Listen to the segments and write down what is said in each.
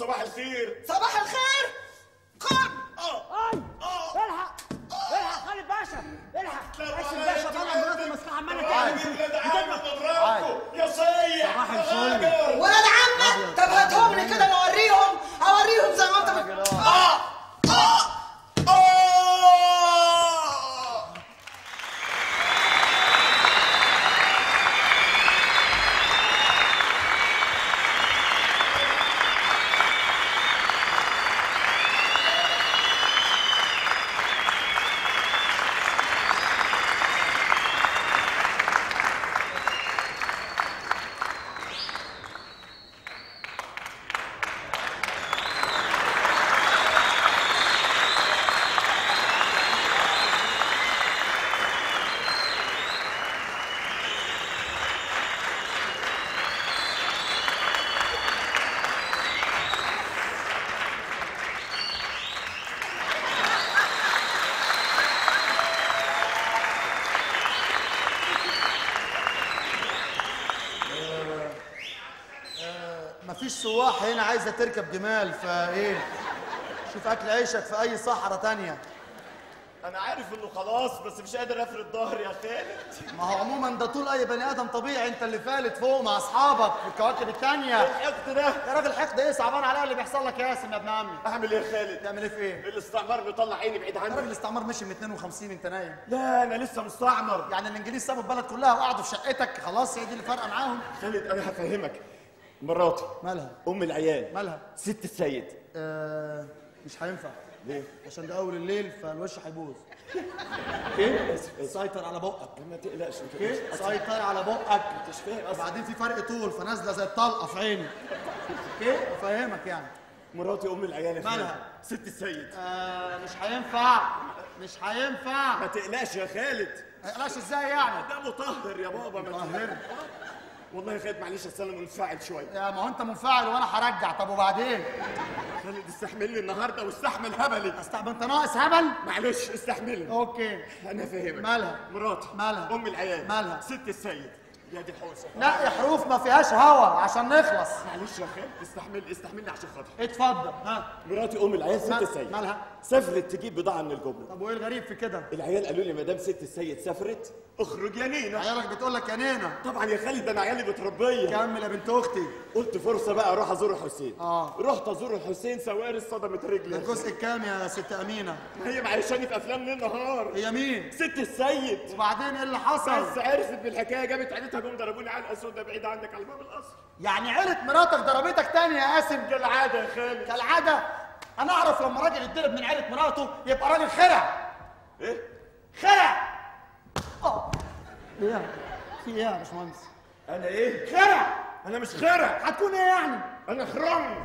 صباح الخير صباح الخير قم اه اي الحق الحق خالد باشا الحق باسم باشا طلع مرات المسرح عماله تعمل فيه. يا صيح صباح الفل. ولاد عمك طب هاتهم لي كده نوريهم اوريهم زي ما انت بت- اه اه اه مفيش سواح هنا عايزه تركب جمال فايه شوف اكل عيشك في اي صحراء تانية انا عارف انه خلاص بس مش قادر افرد ظهري يا خالد ما هو عموما ده طول اي بني ادم طبيعي انت اللي فالت فوق مع اصحابك في الكواكب التانية الحقد ده يا راجل حقد ايه صعبان عليا اللي بيحصل لك يا ياسم يا ابن عمي اعمل ايه يا خالد تعمل ايه في ايه الاستعمار بيطلع عيني بعيد يا راجل عني الاستعمار مشي من 52 انت نايم لا انا لسه مستعمر يعني الانجليز سابوا البلد كلها وقعدوا في شقتك خلاص هي دي اللي فارقه معاهم خالد انا هفهمك مراتي مالها ام العيال مالها ست السيد آه مش هينفع ليه عشان ده اول الليل فالوش هيبوظ ايه سيطر على بقك ما تقلقش ما ايه تقلقش سيطر على بقك مش فاهم اصلا وبعدين في فرق طول فنازله زي الطلقه في عيني ايه فاهمك يعني مراتي ام العيال يا خالد مالها؟ ست السيد آه مش هينفع مش هينفع ما تقلقش يا خالد قلاش ازاي يعني ده مطهر يا بابا ما مطهر. والله يا خالد معلش اصل انا منفعل شويه يا ما هو انت منفعل وانا هرجع طب وبعدين خالد استحملني النهارده واستحمل هبلي استعب انت ناقص هبل معلش استحملني اوكي انا فاهمك مالها؟ مراتي مالها؟ ام العيال مالها؟ ست السيد يا دي حوسه لا يا حروف ما فيهاش هوا عشان نخلص معلش يا خالد استحمل استحملني عشان خاطري اتفضل ها مراتي ام العيال ست مال- السيد مالها؟ سافرت تجيب بضاعه من الجمله طب وايه الغريب في كده العيال قالوا لي مدام ست السيد سافرت اخرج يا نينا عيالك بتقول لك يا نينا طبعا يا خالد ده انا عيالي متربيه كمل يا بنت اختي قلت فرصه بقى اروح ازور الحسين آه. رحت ازور الحسين سواري صدمت رجلي ده يا الجزء الكام يا ست امينه خالد. هي معيشاني في افلام ليل نهار هي مين ست السيد وبعدين ايه اللي حصل بس عرفت بالحكايه جابت عيلتها جم ضربوني علقه سودا بعيد عنك على باب القصر يعني عيلة مراتك ضربتك تاني يا قاسم كالعاده يا خالد كالعادة أنا أعرف لما راجل يتضرب من عيلة مراته يبقى راجل خرع ايه خرع اه إيه يعني؟ في إيه يا باشمهندس؟ انا ايه خرع انا مش خرع هتكون إيه يعني؟ انا خرم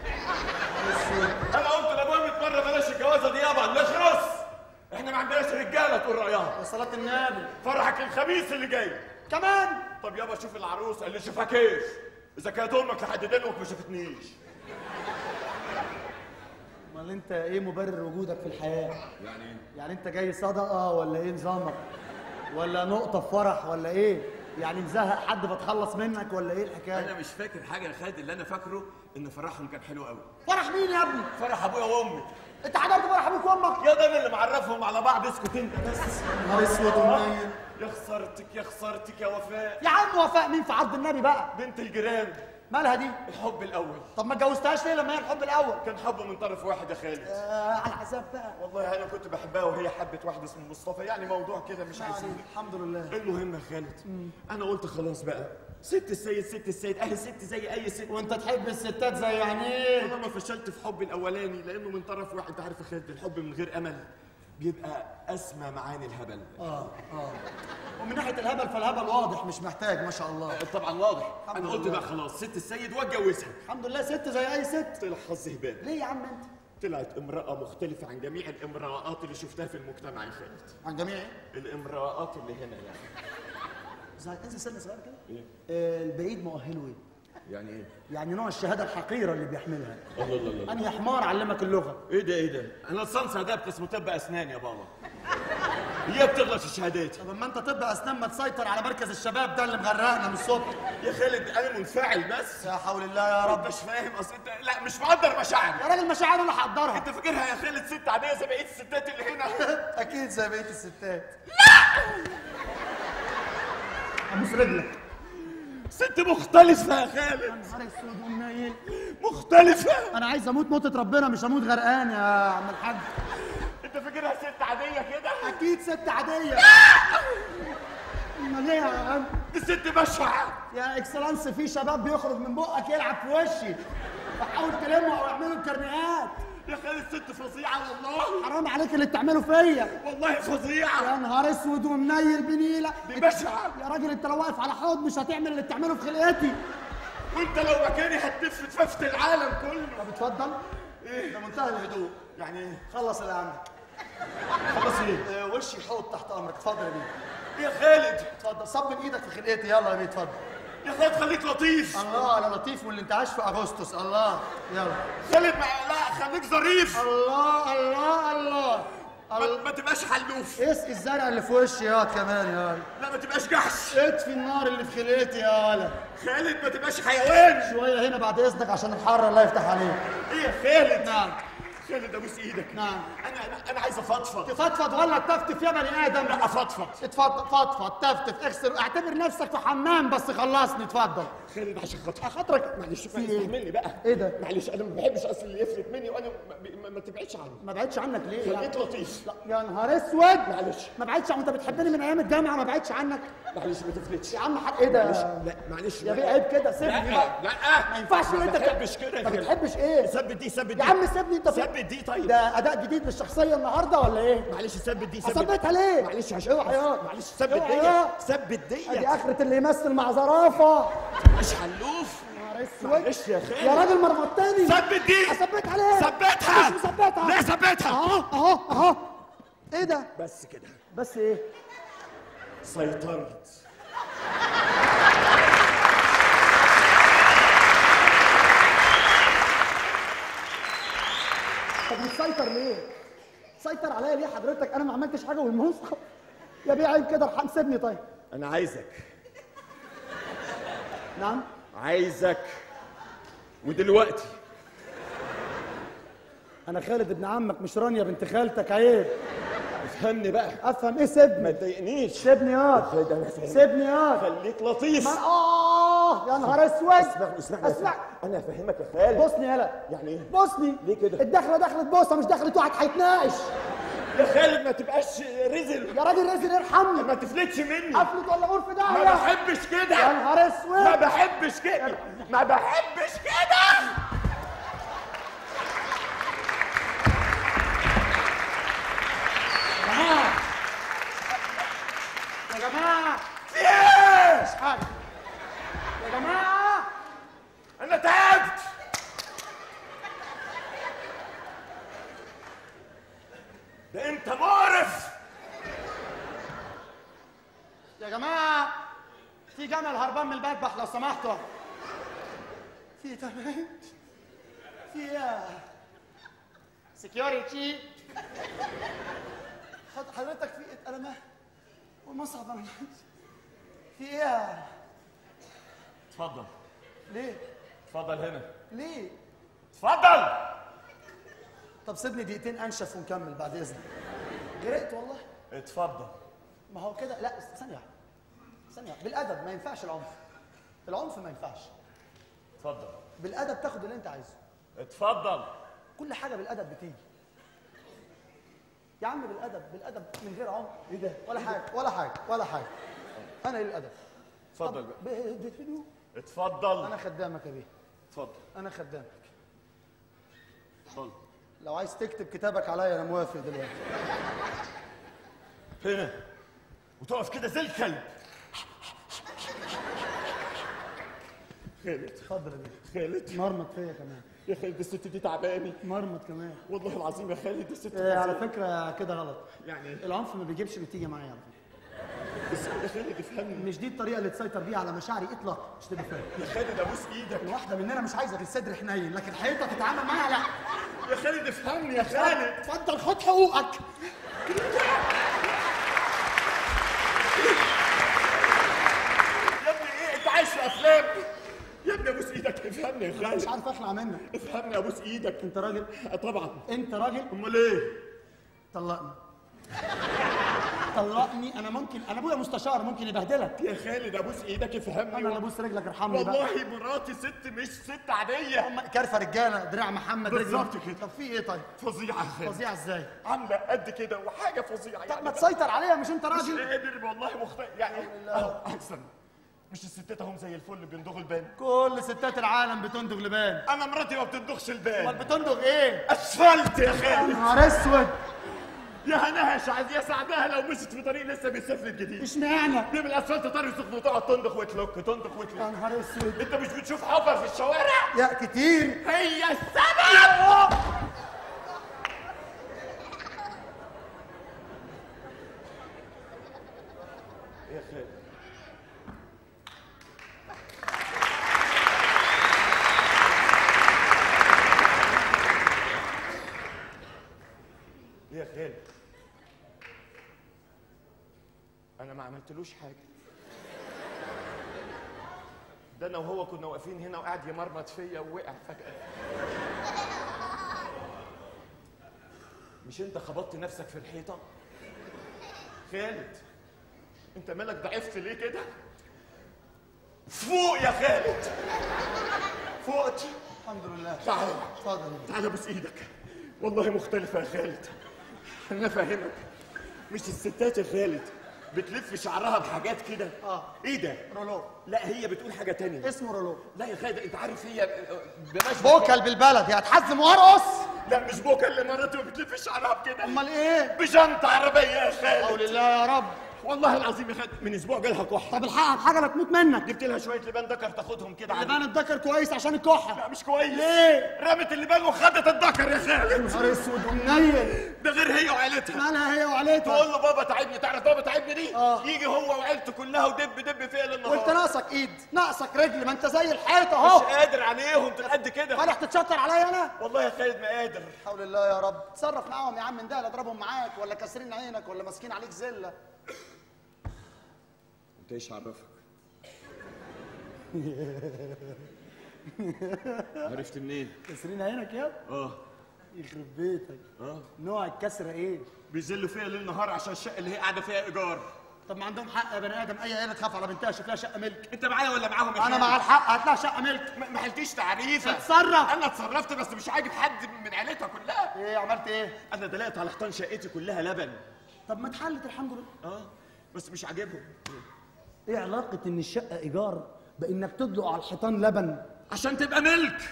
انا قلت لابويا 100 مره بلاش الجوازه دي يابا نخرس احنا ما عندناش رجاله تقول رايها يا صلاة النبي فرحك الخميس اللي جاي كمان طب يابا شوف العروس قال لي شوفها كيف اذا كانت امك لحد دلوقتي ما شافتنيش امال انت ايه مبرر وجودك في الحياه يعني ايه يعني انت جاي صدقه ولا ايه نظامك ولا نقطه في فرح ولا ايه يعني مزهق حد بتخلص منك ولا ايه انا الحكايه مش فاكر حاجه يا خالد اللي انا فاكره ان فرحهم كان حلو قوي فرح مين يا ابني فرح ابويا وامي انت حضرت فرح ابوك وامك يا ده انا اللي معرفهم على بعض اسكت انت بس نهار اسود ومنيل يا خسارتك يا خسارتك يا وفاء يا عم وفاء مين في عرض النبي بقى بنت الجيران مالها دي الحب الاول طب ما اتجوزتهاش ليه لما هي الحب الاول كان حب من طرف واحد يا خالد آه على حساب بقى والله انا كنت بحبها وهي حبت واحد اسمه مصطفى يعني موضوع كده مش يعني عايزين الحمد لله المهم يا خالد انا قلت خلاص بقى ست السيد ست السيد اهي ست زي اي ست وانت تحب الستات زي يعني ايه انا ما فشلت في حبي الاولاني لانه من طرف واحد انت عارف يا خالد الحب من غير امل بيبقى اسمى معاني الهبل اه اه ومن ناحيه الهبل فالهبل واضح مش محتاج ما شاء الله طبعا واضح الحمد انا قلت لله. بقى خلاص ست السيد واتجوزها الحمد لله ست زي اي ست طلع حظي هبال ليه يا عم انت طلعت امرأة مختلفة عن جميع الامرأات اللي شفتها في المجتمع يا خالد عن جميع ايه الامرأات اللي هنا يعني زي انزل سنه صغيره كده إيه؟ آه البعيد مؤهله ايه يعني ايه؟ يعني نوع الشهاده الحقيره اللي بيحملها الله الله الله انهي حمار علمك اللغه ايه ده ايه ده؟ انا لسان سادات اسمه طب اسنان يا بابا هي بتغلط في شهاداتي طب اما انت طب اسنان ما تسيطر على مركز الشباب ده اللي مغرقنا من الصبح يا خالد انا منفعل بس يا حول الله يا رب رب مش فاهم اصل انت لا مش مقدر مشاعري يا راجل مشاعر اللي هقدرها انت فاكرها يا خالد ست عاديه زي بقيه الستات اللي هنا اكيد زي بقيه الستات لا ابوس رجلك ست مختلفه يا خالد نهار اسود ومنيل مختلفه انا عايز اموت موتة ربنا مش اموت غرقان يا عم الحاج انت فاكرها ست عاديه كده اكيد ست عاديه امال ايه يا عم دي ست بشعه يا اكسلانس في شباب بيخرج من بقك يلعب في وشي بحاول تلمه او اعمله الكرنيهات يا خالد ست فظيعه والله حرام عليك اللي بتعمله فيا والله فظيعه يا نهار اسود ومنيل بنيله دي بشعه يا راجل انت لو واقف على حوض مش هتعمل اللي بتعمله في خلقتي وانت لو مكاني هتلف تففت العالم كله طب اتفضل ايه ده منتهى الهدوء يعني ايه خلص اللي عندك خلص ايه اه، وشي حوض تحت امرك اتفضل يا بيه يا خالد اتفضل صب من ايدك في خلقتي يلا يا بيه اتفضل يا خالد خليك لطيف الله على لطيف والانتعاش في اغسطس الله يلا خالد ما لا خليك ظريف الله الله الله ما, ما تبقاش حلوف اسقي الزرع اللي في وشي يا كمان يا لا ما تبقاش جحش اطفي النار اللي في خلقتي يا ولد خالد ما تبقاش حيوان شويه هنا بعد اذنك عشان الحر الله يفتح عليك ايه يا خالد نعم خالد ابوس ايدك نعم. انا انا, أنا عايز افضفض تفضفض ولا تفتف يا بني ادم لا افضفض اتفضل فضفض تفتف اغسل اعتبر نفسك في حمام بس خلصني اتفضل خالد عشان خاطر خاطرك معلش في ما ايه؟ استحملني بقى ايه ده؟ معلش انا ما بحبش اصل اللي يفلت مني وانا ما, ما, ما تبعدش عني ما بعدش عنك ليه خليك لطيف لا يا نهار اسود معلش ما بعدش انت بتحبني من ايام الجامعه ما بعدش عنك معلش ما تفلتش يا عم حق ايه ده لا معلش يا بيه عيب كده سيبني بقى لا لا ما ينفعش ما اللي انت بحبش كده يا ما خالد. بتحبش ايه ثبت دي ثبت يا دي عم سيبني انت في- ثبت دي طيب ده اداء جديد للشخصيه النهارده ولا ايه معلش ثبت دي ثبت اثبتها ليه معلش عشان اوعى يا معلش ثبت اوعى دي يا. ثبت دي ادي اخره اللي يمثل مع زرافه مش حلوف نهار اسود معلش يا خالد يا راجل مرمطتني ثبت دي اثبتها ليه ثبتها مش مثبتها ليه ثبتها اهو اهو اهو ايه ده بس كده بس ايه سيطرت طب متسيطر ليه سيطر عليا ليه حضرتك انا ما عملتش حاجه والمنصب يا بيه عيب كده ارحم سيبني طيب انا عايزك نعم عايزك ودلوقتي انا خالد ابن عمك مش رانيا بنت خالتك عيب افهمني بقى افهم ايه ما سيبني تضايقنيش سيبني ياض خالد انا فاهمك سيبني ياض خليك لطيف ما- اه يا نهار اسود اسمعني اسمعني اسمع انا افهمك يا خالد بوسني يلا يعني ايه بوسني ليه كده؟ الدخله دخلت بوسه مش دخلت واحد هيتناقش يا خالد ما تبقاش رزل يا راجل رزق ارحمني ما تفلتش مني قفلت ولا غرفه ما داهيه بحبش يا كده نهار ما اسود بحبش كده ما بحبش كده يا جماعه في ايه مش حاجه يا جماعه انا تعبت ده انت مقرف يا جماعه في جمل هربان من المذبح لو سمحتوا في تمام في ايه سكيورتي حضرتك في انا ما والمصعد انا في ايه اتفضل ليه اتفضل هنا ليه اتفضل طب سيبني دقيقتين انشف ونكمل بعد اذنك جريت والله اتفضل ما هو كده لا ثانيه واحدة. ثانيه واحدة. بالادب ما ينفعش العنف العنف ما ينفعش اتفضل بالادب تاخد اللي انت عايزه اتفضل كل حاجه بالادب بتيجي يا عم بالادب بالادب من غير عنف ايه ده ولا حاجه ولا حاجه ولا حاجه انا ايه الادب اتفضل بقى ب- بهدوء اتفضل انا خدامك يا بيه اتفضل انا خدامك اتفضل لو عايز تكتب كتابك عليا انا موافق دلوقتي هنا وتقف كده زي الكلب خالد اتفضل يا بيه خالد مرمط فيا كمان يا خالد الست دي تعباني مرمط كمان والله العظيم يا خالد الست إيه على فظيعة. فكره كده غلط يعني إيه؟ العنف ما بيجيبش نتيجه معايا على فكره بس يا خالد افهمني مش دي الطريقه اللي تسيطر بيها على مشاعري اطلاقا مش تبقى فاهم يا خالد ابوس ايدك الواحده مننا مش عايزه الصدر حنين لكن حياتها تتعامل معاها لا يا خالد افهمني يا خالد اتفضل خد حقوقك افهمني يا انا مش خالد عارف اخلع منك افهمني ابوس ايدك انت راجل آه، طبعا انت راجل امال ايه طلقني طلقني انا ممكن انا ابويا مستشار ممكن يبهدلك يا خالد ابوس ايدك افهمني انا اللي ابوس رجلك ارحمني بقى والله مراتي ست مش ست عاديه هم كارفه رجاله دراع محمد رجل بالظبط كده. طب في ايه طيب فظيعه يا خالد فظيعه ازاي عامله قد كده وحاجه فظيعه طب يعني ما تسيطر عليها مش انت مش راجل قادر والله مختلف يعني اهو احسن مش الستات هم زي الفل بيندغوا البان كل ستات العالم بتندغ لبان انا مراتي ما بتندخش امال البان بتندغ ايه اسفلت يا يا خالد نهار اسود يا هناها شعب يا سعدها لو مشت في طريق لسه بيسافر الجديد اشمعنى دي من الاسفلت طريق سخن وتقعد تندخ وتلوك تندخ يا وتلوك نهار اسود انت مش بتشوف حفر في الشوارع يا كتير هي السبب يا خالد يا خالد انا ما عملتلوش حاجه ده انا وهو كنا واقفين هنا وقاعد يمرمط فيا ووقع فجاه مش انت خبطت نفسك في الحيطه خالد انت مالك ضعفت ليه كده فوق يا خالد فوقتي الحمد لله تعال اتفضل تعال بس ايدك والله مختلفة يا خالد انا فاهمك مش الستات يا خالد بتلف شعرها بحاجات كده اه. ايه ده رولو لا هي بتقول حاجة تانية اسمه رولو لا يا خالد انت عارف هي بمشهد بوكل بالبلد يا هتحزم وارقص لا مش بوكا اللي مراتي ما بتلف شعرها بكده امال ايه بجنطة عربية يا خالد قول الله يا رب والله العظيم يا خالد من اسبوع جالها كحة طب الحقها بحاجه لا تموت منك جبت لها شوية لبان دكر تاخدهم كده على لبان الذكر كويس عشان الكحه لا مش كويس ليه؟ رمت اللبان وخدت الدكر يا خالد نهار اسود ومنيل ده غير هي وعيلتها مالها هي وعليتها تقول له بابا تعبني تعرف بابا تعبني دي آه. يجي هو وعيلته كلها ودب دب فيها ليل وانت نهار ناقصك ايد ناقصك رجل ما انت زي الحيطه مش اهو قادر عليهم انت قد كده فالح تتشطر عليا انا والله يا خالد ما قادر حول الله يا رب تصرف معاهم يا عم من ده لا اضربهم معاك ولا كاسرين عينك ولا ماسكين عليك زله انت ايش عرفك عرفت منين كاسرين عينك يا اه يخرب بيتك اه نوع الكسره ايه بيذلوا فيها ليل نهار عشان الشقه اللي هي قاعده فيها ايجار طب ما عندهم حق يا بني ادم اي عيله تخاف على بنتها شكلها شقه ملك انت معايا ولا معاهم يا انا خالد؟ مع الحق هات لها شقه ملك ما ما حلتيش تعريفه اتصرف. انا اتصرفت بس مش عاجب حد من عيلتها كلها ايه عملت ايه انا دلقت على حيطان شقتي كلها لبن طب ما اتحلت الحمد لله اه بس مش عاجبهم ايه علاقه ان الشقه ايجار بانك تدلق على الحيطان لبن عشان تبقى ملك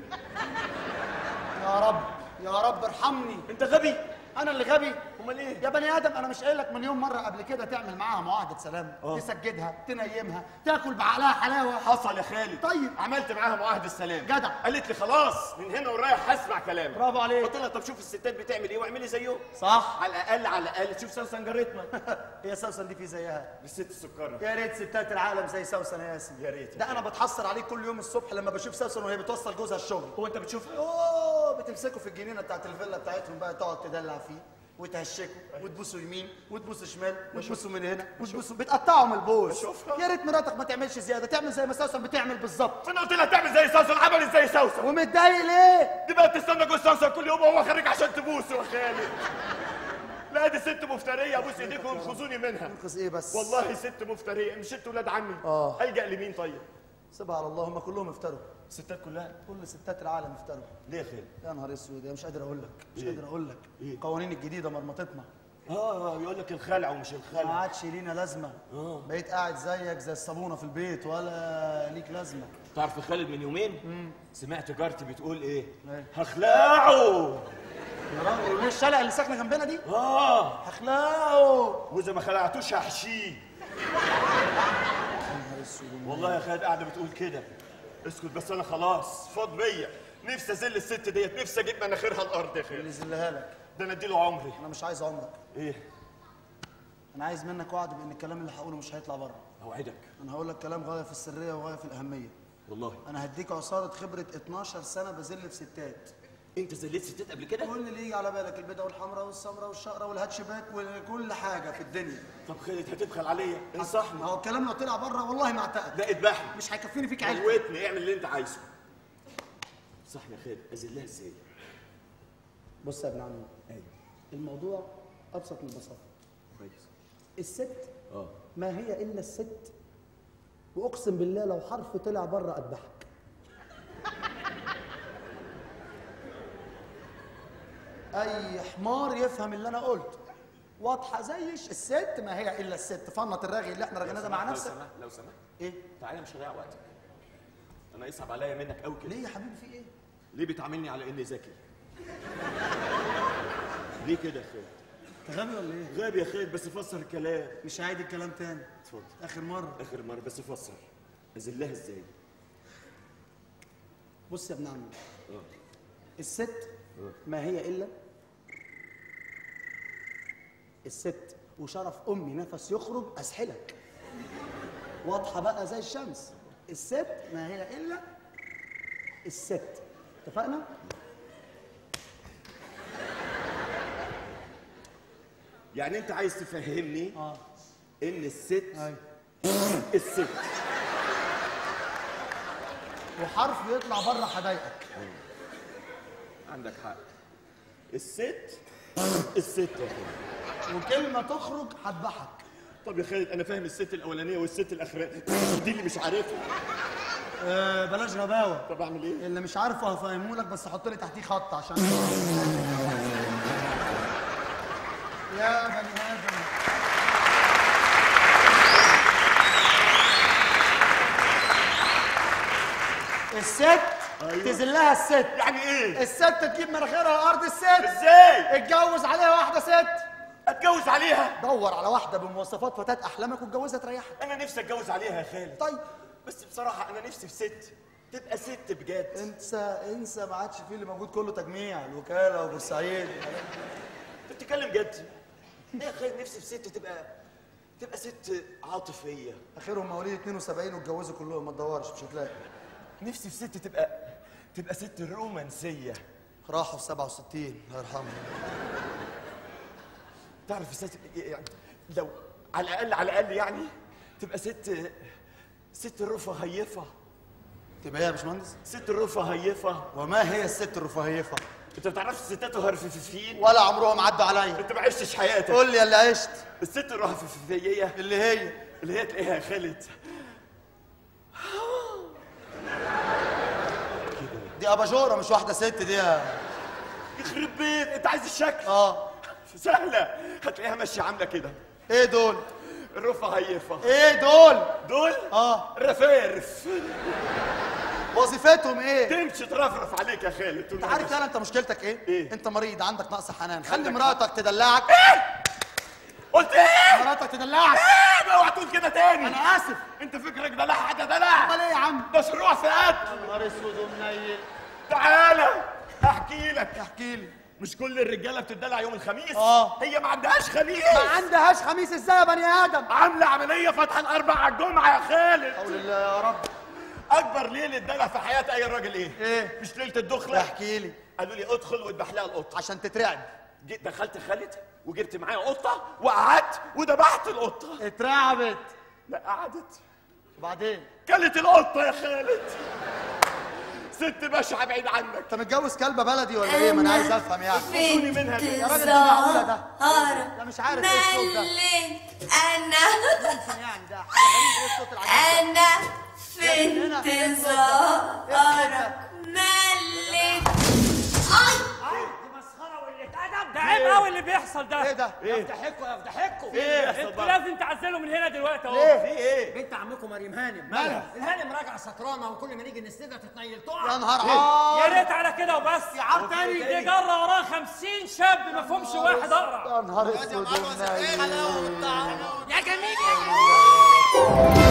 يا رب يا رب ارحمني انت غبي انا اللي غبي امال ايه يا بني ادم انا مش قايل لك مليون مره قبل كده تعمل معاها معاهده سلام آه. تسجدها تنيمها تاكل بعقلها حلاوه حصل يا خالد طيب. عملت معاها معاهده السلام جدع. قالت لي خلاص من هنا ورايح هسمع كلامك برافو عليك. قلت لها طب شوف الستات بتعمل ايه واعملي زيهم صح على الاقل على الاقل شوف سوسن جارتنا هي سوسن دي في زيها بالست السكره يا ريت ستات العالم زي سوسن يا ياسين يا ريت يا ده انا بتحسر عليه كل يوم الصبح لما بشوف سوسن وهي بتوصل جوزها الشغل هو انت بتشوف اوه بتمسكوا في الجنينه بتاعت الفيلا بتاعتهم بقى تقعد تدلع فيه وتهشكوا وتبوسوا يمين وتبوسوا شمال وتبوسوا من هنا وتبوسوا بتقطعوا من البوس بشوفها. يا ريت مراتك ما تعملش زياده تعمل زي ما سوسن بتعمل بالظبط انا قلت لها تعمل زي سوسن عملت زي سوسن ومتضايق ليه؟ دي بقى تستنى جوز سوسن كل يوم وهو خارج عشان تبوسه يا خالد لا دي ست مفتريه ابوس ايديكم وانقذوني منها انقذ ايه بس؟ والله ست مفتريه مش انتوا ولاد عمي آه. الجا لمين طيب سيبها على الله هم كلهم افتروا الستات كلها كل ستات العالم افتروا ليه يا خالد يا نهار اسود يا مش قادر اقول لك مش إيه؟ قادر اقول لك إيه؟ القوانين الجديده مرمطتنا اه يقول لك الخلع ومش ما الخلع عادش لينا لازمه آه. بقيت قاعد زيك زي الصابونه في البيت ولا ليك لازمه تعرف يا خالد من يومين سمعت جارتي بتقول ايه إيه؟ هخلعه يا راجل ليه الشلقه اللي ساكنه جنبنا دي اه هخلعه واذا ما خلعتوش هحشيه والله يا خالد قاعده بتقول كده اسكت بس انا خلاص فاض بيا نفسي ازل الست ديت نفسي اجيب مناخيرها الارض يا اللي خالد يذلها لك ده انا اديله عمري انا مش عايز عمرك ايه انا عايز منك وعد بان الكلام اللي هقوله مش هيطلع بره اوعدك انا هقول لك كلام غايه في السريه وغايه في الاهميه والله انا هديك عصاره خبره 12 سنه بذل في ستات انت زليت ستات قبل كده كل اللي يجي على بالك البيضه والحمراء والسمراء والشقراء والهاتشباك وكل حاجه في الدنيا طب خالد هتبخل عليا انصحني ما هو الكلام لو طلع بره والله ما اعتقد لا اذبحني مش هيكفيني فيك علم موتني اعمل اللي انت عايزه صح يا خالد اذلها ازاي بص يا ابن عمي الموضوع ابسط من البساطه كويس الست اه ما هي الا الست واقسم بالله لو حرف طلع بره اذبحك اي حمار يفهم اللي انا قلت واضحه زيش الست ما هي الا الست فنط الرغي اللي احنا رغيناه ده مع لو نفسك سمحت لو سمحت ايه تعالى مش هضيع وقتك انا يصعب عليا منك قوي كده ليه يا حبيبي في ايه ليه بتعاملني على اني ذكي ليه كده يا خالد انت غبي ولا ايه غبي يا خالد بس فسر الكلام مش عايد الكلام تاني اتفضل اخر مره اخر مره بس فسر اذلها ازاي بص يا ابن عمي اه الست ما هي الا الست وشرف امي نفس يخرج اسحلك واضحه بقى زي الشمس الست ما هي الا الست اتفقنا يعني انت عايز تفهمني اه ان الست ايوه الست وحرف يطلع بره هضايقك عندك حق الست الست يا خالد وكلمه تخرج هذبحك طب يا خالد انا فاهم الست الاولانيه والست الاخرانيه دي اللي مش عارفها آه بلاش غباوه طب اعمل ايه اللي مش عارفه هفهمه لك بس حط لي تحتيه خط عشان يا بني ادم الست أيوة. تذلها الست يعني ايه الست تجيب مناخيرها ارض الست ازاي اتجوز عليها واحده ست اتجوز عليها دور على واحده بمواصفات فتاه احلامك واتجوزها تريحك انا نفسي اتجوز عليها يا خالد طيب بس بصراحه انا نفسي في ست تبقى ست بجد انسى انسى ما عادش فيه اللي موجود كله تجميع الوكاله وبورسعيد انت بتتكلم جد يا خالد نفسي في ست تبقى تبقى ست عاطفيه اخرهم مواليد 72 واتجوزوا كلهم ما تدورش مش هتلاقي نفسي في ست تبقى تبقى ست رومانسيه راحوا في 67 الله يرحمه تعرف الست يعني لو على الاقل على الاقل يعني تبقى ست ست رفاهيفه تبقى ايه يا باشمهندس ست رفاهيفه وما هي الست الرفاهيفه انت ما بتعرفش الستات الهرففيين ولا عمرهم عدوا عليا انت ما عشتش حياتك قول لي يا اللي عشت الست الرفاهيه اللي هي اللي هي تلاقيها يا خالد دي اباجوره مش واحده ست دي يا يخرب بيت انت عايز الشكل اه سهله هتلاقيها ماشيه عامله كده ايه دول الرفاهيفه ايه دول دول اه رفارف وظيفتهم ايه تمشي ترفرف عليك يا خالد انت عارف يالا انت مشكلتك ايه إيه؟ انت مريض عندك نقص حنان خلي عندك مراتك تدلعك قلت ايه؟ مراتك تدلعك ايه اوعى تقول كده تاني انا اسف انت فكرك ده لا حاجه ده لا امال ايه يا عم ده شروع في قتل نهار اسود ومنيل تعالى احكي لك احكي لي مش كل الرجاله بتدلع يوم الخميس آه. هي ما عندهاش خميس ما عندهاش خميس ازاي يا بني ادم عامله عمليه فتح الاربع على الجمعه يا خالد حول الله يا رب اكبر ليله دلع في حياه اي راجل ايه ايه؟ مش ليله الدخله احكي لي قالوا لي ادخل واذبح لها القطه عشان تترعب جيت دخلت خالد وجبت معايا قطه وقعدت وذبحت القطه اترعبت لا قعدت وبعدين كلت القطه يا خالد ست بشعه بعيد عنك انت متجوز كلبه بلدي ولا ايه ما انا عايز افهم يعني خدوني منها كده. يا راجل ده معقوله ده سهرة لا مش عارف ايه الصوت ده مليت أنا ممكن يعني ده حاجه غريبه ايه الصوت العجيب ده أنا في هنا. انتظارك مليت أي دي مسخره وقله ادب ده عيب قوي اللي بيحصل ده ايه ده يفضحكوا يفضحكوا ايه بيحصل انتوا بقى؟ لازم تعزلوا من هنا دلوقتي اهو في ايه بنت عمكم مريم هانم مالها؟ الهانم راجعه سكرانه وكل ما نيجي نسندها تتنيل يا تقع نهار يا عار ريت على كده وبس يا عار تاني؟ دي جره وراها 50 شاب ما فيهمش واحد اقرع يا نهار اسود ومنيل يا جميل